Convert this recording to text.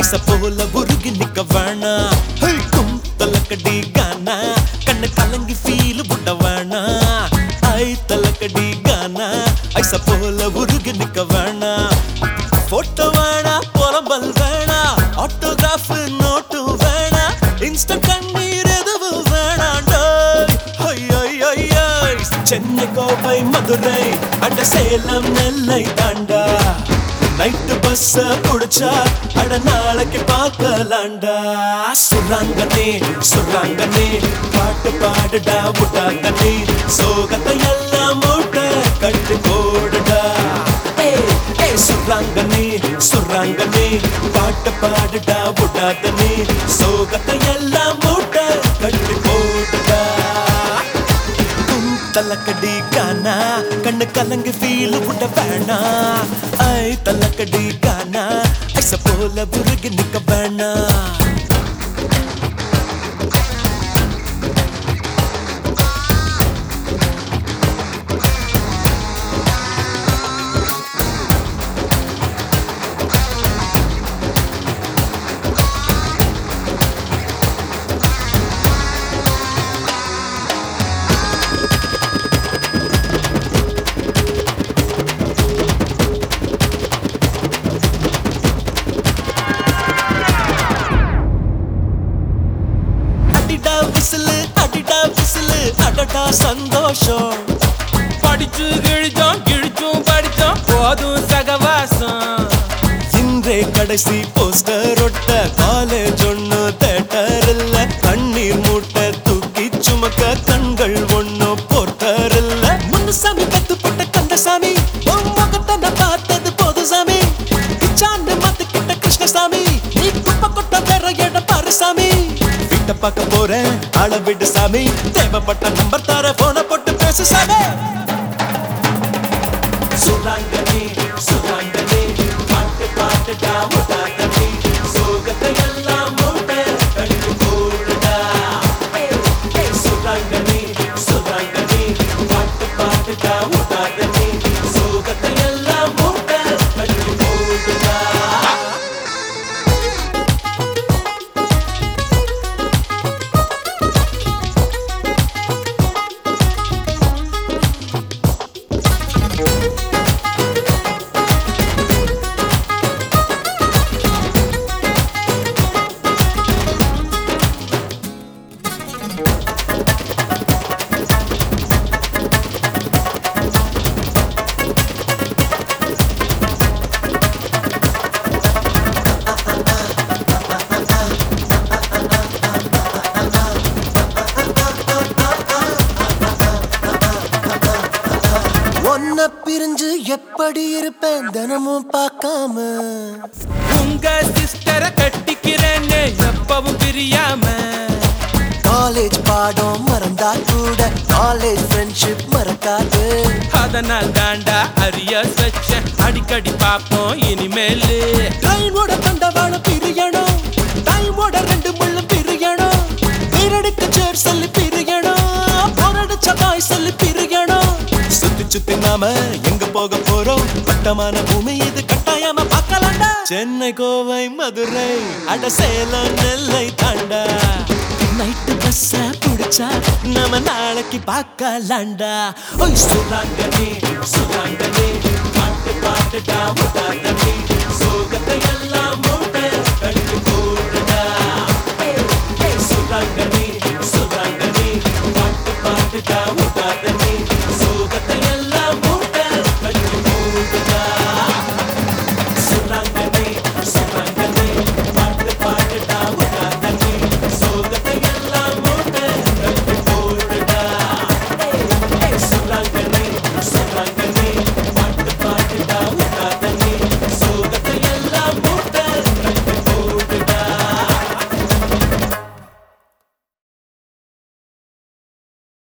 ஐச போல உருகி நிக்க வேணா ஹே, கும் தலக்கடி கானா கண்ணு கலங்கி ஃபீல் புட்ட வேணா ஐ தலக்கடி கானா ஐச போல உருகி நிக்க வேணா போட்டோ வேணா புலம்பல் வேணா ஆட்டோகிராஃப் நோட்டு வேணா இன்ஸ்டன்ட் கண்ணீர் எதுவும் வேணாண்டோ சென்னை கோவை மதுரை அட சேலம் நெல்லை தாண்டா நைட்டு பஸ்ஸ புடிச்சா அட நாளைக்கு பார்க்கலாண்டா சுராங்கனே சுராங்கனே பாட்டு பாடுடா விட்டாங்கனே சோகத்தை எல்லாம் மூட்டை கட்டு போடுடா ஏய், ஏய், சுராங்கனே சுராங்கனே பாட்டு பாடுடா விட்டாங்கனே சோகத்தை எல்லாம் மூட்டை கட்டு போடுடா தும் தலக்கடி கானா கண்ணு கலங்கு ஃபீல் விட வேணா ஐ தலக்கடி கானா ஐச போல புருகி நிக்க வேணா அடிடா விசிலு அடிடா விசிலு அடடா சந்தோஷம் படிச்சு கிழிச்சோம் கிழிச்சும் படிச்சோம் போதும் சகவாசம் இன்றே கடைசி போஸ்டர் ஒட்ட காலேஜ் ஒண்ணு தேட்டர் இல்ல கண்ணீர் மூட்டை தூக்கி சுமக்க கண்கள் ஒண்ணு போர்ட்டர் இல்ல முன்னுசாமி கத்து போட்ட கந்தசாமி உன் முகத்தை நான் பார்த்தது போது சாமி இச்சாண்டு மாத்துக்கிட்ட கிருஷ்ணசாமி நீ குப்பை கொட்ட வேற இடம் பாரு சாமி வீட்டை பார்க்க போறேன் அள விடு சாமி தேவைப்பட்ட நம்பர் தர போன போட்டு பேசு சாமி சுராங்கனே சுராங்கனே பாட்டு பாட்டுடா முட்டாங்கனே சோகத்தை எல்லாம் மூட்டை கட்டு போடுடா சுராங்கனே சுராங்கனே பாட்டு பாட்டுடா முட்டாங்கனே சோகத்தை எல்லாம் மூட்டை கட்டு போடுடா ஒன்ன பிரிஞ்சு எப்படி இருப்பேன் தினமும் பார்க்காம உங்க சிஸ்டரை கட்டிக்கிறேன்னு எப்பவும் பிரியாம காலேஜ் பாடம் மறந்தா கூட காலேஜ் ஃப்ரெண்ட்ஷிப் மறக்காது அதனால் தாண்டா அரியஸ் வச்ச அடிக்கடி பாப்போம் இனிமேலு ட்ரெயினோட தண்டவாள பிரியணும் டைமோட ரெண்டு முள்ளும் பிரியணும் பேரடிக்க சேர் சொல்லி பிரியணும் போரடிச்ச பாய் சொல்லி பிரியணும் சுத்தி சுத்தி நாம எங்க போக போறோம் வட்டமான பூமி இது கட்டாயமா பார்க்கலாம்டா சென்னை கோவை மதுரை அட சேலம் நெல்லை தாண்டா நைட்டு பஸ்ஸ புடிச்சா நாம நாளைக்கு பார்க்கலாம்டா ஓய் சுராங்கனே சுராங்கனே பாட்டு பாட்டுடா முட்டாங்கனே சோகத்தை எல்லாம் மூட்டை கட்டு போடுடா சுராங்கனே சுராங்கனே பாட்டு பாட்டுடா முட்டாங்கனே சோகத்தை